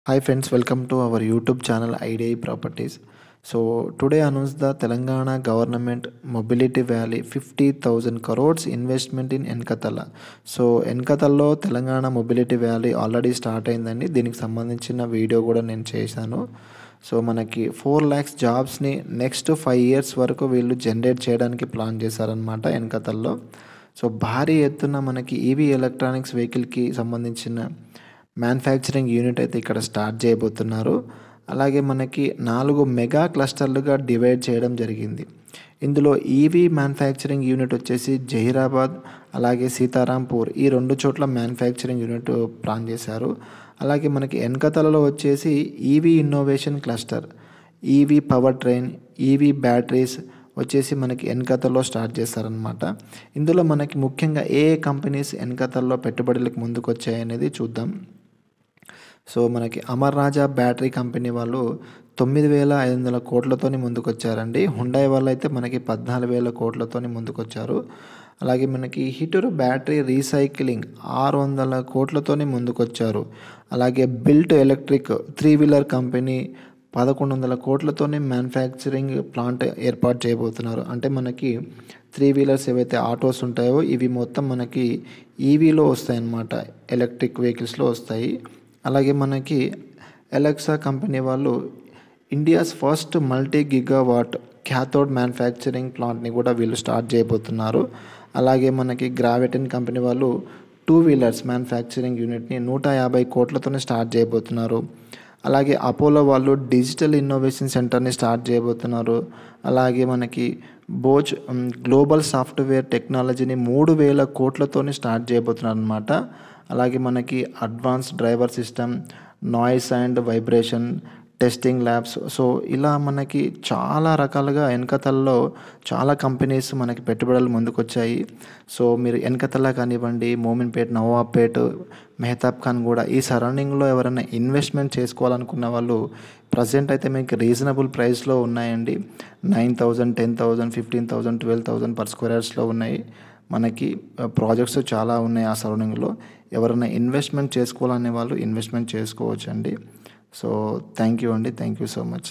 Hi friends, welcome to our YouTube channel IDI Properties. So today announced the Telangana government mobility valley 50,000 crores investment in Enkathala so ఎన్కతల్లో Telangana mobility valley already start అయిందండి దీనికి సంబంధించిన video కూడా నేను చేశాను so మనకి four lakhs జాబ్స్ని next five years వరకు వీళ్ళు జనరేట్ చేయడానికి ప్లాన్ చేశారనమాట ఎన్కతల్లో సో భారీ ఎత్తున మనకి ఈవీ ఎలక్ట్రానిక్స్ వెహికల్కి సంబంధించిన మ్యానుఫ్యాక్చరింగ్ యూనిట్ అయితే ఇక్కడ స్టార్ట్ చేయబోతున్నారు అలాగే మనకి నాలుగు మెగా క్లస్టర్లుగా డివైడ్ చేయడం జరిగింది ఇందులో ఈవీ మ్యానుఫ్యాక్చరింగ్ యూనిట్ వచ్చేసి జహీరాబాద్ అలాగే సీతారాంపూర్ ఈ రెండు చోట్ల మ్యానుఫ్యాక్చరింగ్ యూనిట్ ప్లాన్ చేశారు అలాగే మనకి ఎన్కతలలో వచ్చేసి EV innovation cluster EV power train EV batteries వచ్చేసి మనకి ఎన్కతల్లో స్టార్ట్ చేస్తారనమాట ఇందులో మనకి ముఖ్యంగా ఏ ఏ కంపెనీస్ ఎన్కతల్లో పెట్టుబడులకు ముందుకు వచ్చాయనేది చూద్దాం సో మనకి అమర్ రాజా బ్యాటరీ కంపెనీ వాళ్ళు తొమ్మిది వేల ఐదు వందల కోట్లతోని ముందుకు వచ్చారండి హుండాయ్ వాళ్ళు అయితే మనకి పద్నాలుగు వేల కోట్లతోని ముందుకు వచ్చారు అలాగే మనకి హిటూరు బ్యాటరీ రీసైక్లింగ్ ఆరు వందల కోట్లతోని ముందుకు వచ్చారు అలాగే built electric three wheeler company పదకొండు వందల కోట్లతోనే మ్యానుఫ్యాక్చరింగ్ ప్లాంట్ ఏర్పాటు చేయబోతున్నారు అంటే మనకి త్రీ వీలర్స్ ఏవైతే ఆటోస్ ఉంటాయో ఇవి మొత్తం మనకి ఈవీలో వస్తాయన్నమాట ఎలక్ట్రిక్ వెహికల్స్లో వస్తాయి అలాగే మనకి ఎలక్సా కంపెనీ వాళ్ళు India's first multi gigawatt cathode manufacturing ప్లాంట్ని కూడా వీళ్ళు స్టార్ట్ చేయబోతున్నారు అలాగే మనకి గ్రావిటన్ కంపెనీ వాళ్ళు టూ వీలర్స్ మ్యానుఫ్యాక్చరింగ్ యూనిట్ని నూట యాభై కోట్లతోనే స్టార్ట్ చేయబోతున్నారు అలాగే అపోలో వాళ్ళు డిజిటల్ ఇన్నోవేషన్ సెంటర్ని స్టార్ట్ చేయబోతున్నారు అలాగే మనకి బోచ్ గ్లోబల్ సాఫ్ట్వేర్ టెక్నాలజీని మూడు వేల కోట్లతోని స్టార్ట్ చేయబోతున్నారు అనమాట అలాగే మనకి advance driver system noise and vibration testing labs so ఇలా మనకి చాలా రకాలుగా వెనకతల్లో చాలా కంపెనీస్ మనకి పెట్టుబడులు ముందుకొచ్చాయి సో మీరు వెనకతల కానివ్వండి మోమిన్పేట్ నవాబ్పేట్ మెహతాబ్ ఖాన్ కూడా ఈ సరౌండింగ్లో ఎవరైనా ఇన్వెస్ట్మెంట్ చేసుకోవాలనుకున్న వాళ్ళు ప్రజెంట్ అయితే మీకు రీజనబుల్ ప్రైస్లో ఉన్నాయండి nine thousand ten thousand fifteen thousand twelve thousand per square యార్డ్స్లో ఉన్నాయి మనకి ప్రాజెక్ట్స్ చాలా ఉన్నాయి ఆ సరౌండింగ్లో ఎవరైనా ఇన్వెస్ట్మెంట్ చేసుకోవాలనే వాళ్ళు ఇన్వెస్ట్మెంట్ చేసుకోవచ్చు అండి సో థ్యాంక్ యూ అండి థ్యాంక్ యూ సో మచ్